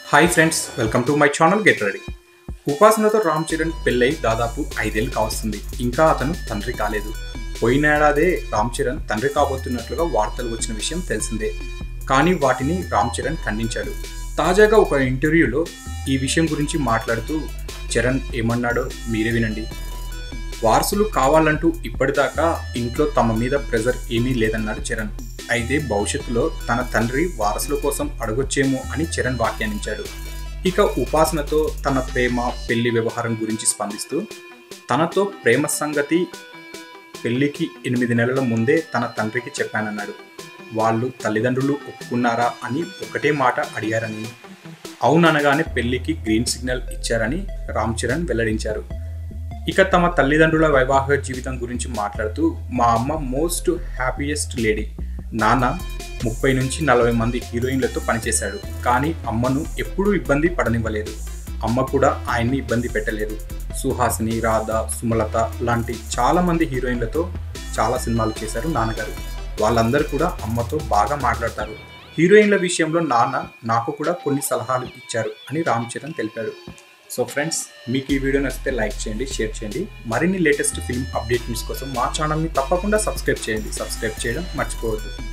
hi friends welcome to my channel get ready ఉపాసనతో రామ్ చరణ్ పెళ్ళై దాదాపు ఐదేళ్ళు కావస్తుంది ఇంకా అతను తండ్రి కాలేదు పోయినేడాదే రామ్ చరణ్ తండ్రి కాబోతున్నట్లుగా వార్తలు వచ్చిన విషయం తెలిసిందే కానీ వాటిని రామ్ చరణ్ ఖండించాడు తాజాగా ఒక ఇంటర్వ్యూలో ఈ విషయం గురించి మాట్లాడుతూ చరణ్ ఏమన్నాడో మీరే వినండి వారసులు కావాలంటూ ఇప్పటిదాకా ఇంట్లో తమ మీద ప్రెజర్ ఏమీ లేదన్నాడు చరణ్ అయితే భవిష్యత్తులో తన తండ్రి వారసుల కోసం అడగొచ్చేమో అని చరణ్ వ్యాఖ్యానించాడు ఇక ఉపాసనతో తన ప్రేమ పెళ్లి వ్యవహారం గురించి స్పందిస్తూ తనతో ప్రేమ సంగతి పెళ్లికి ఎనిమిది నెలల ముందే తన తండ్రికి చెప్పానన్నాడు వాళ్ళు తల్లిదండ్రులు ఒప్పుకున్నారా అని ఒకటే మాట అడిగారని అవుననగానే పెళ్లికి గ్రీన్ సిగ్నల్ ఇచ్చారని రామ్ చరణ్ వెల్లడించారు ఇక తమ తల్లిదండ్రుల వైవాహిక జీవితం గురించి మాట్లాడుతూ మా అమ్మ మోస్ట్ హ్యాపీయెస్ట్ లేడీ నాన్న ముప్పై నుంచి నలభై మంది హీరోయిన్లతో పనిచేశాడు కానీ అమ్మను ఎప్పుడూ ఇబ్బంది పడనివ్వలేదు అమ్మ కూడా ఆయన్ని ఇబ్బంది పెట్టలేదు సుహాసిని రాధ సుమలత లాంటి చాలా మంది హీరోయిన్లతో చాలా సినిమాలు చేశారు నాన్నగారు వాళ్ళందరూ కూడా అమ్మతో బాగా మాట్లాడతారు హీరోయిన్ల విషయంలో నాన్న నాకు కూడా కొన్ని సలహాలు ఇచ్చారు అని రామ్ చరణ్ తెలిపాడు సో ఫ్రెండ్స్ మీకు ఈ వీడియో నచ్చితే లైక్ చేయండి షేర్ చేయండి మరిన్ని లేటెస్ట్ ఫిల్మ్ అప్డేట్ న్యూస్ కోసం మా ఛానల్ని తప్పకుండా సబ్స్క్రైబ్ చేయండి సబ్స్క్రైబ్ చేయడం మర్చిపోవద్దు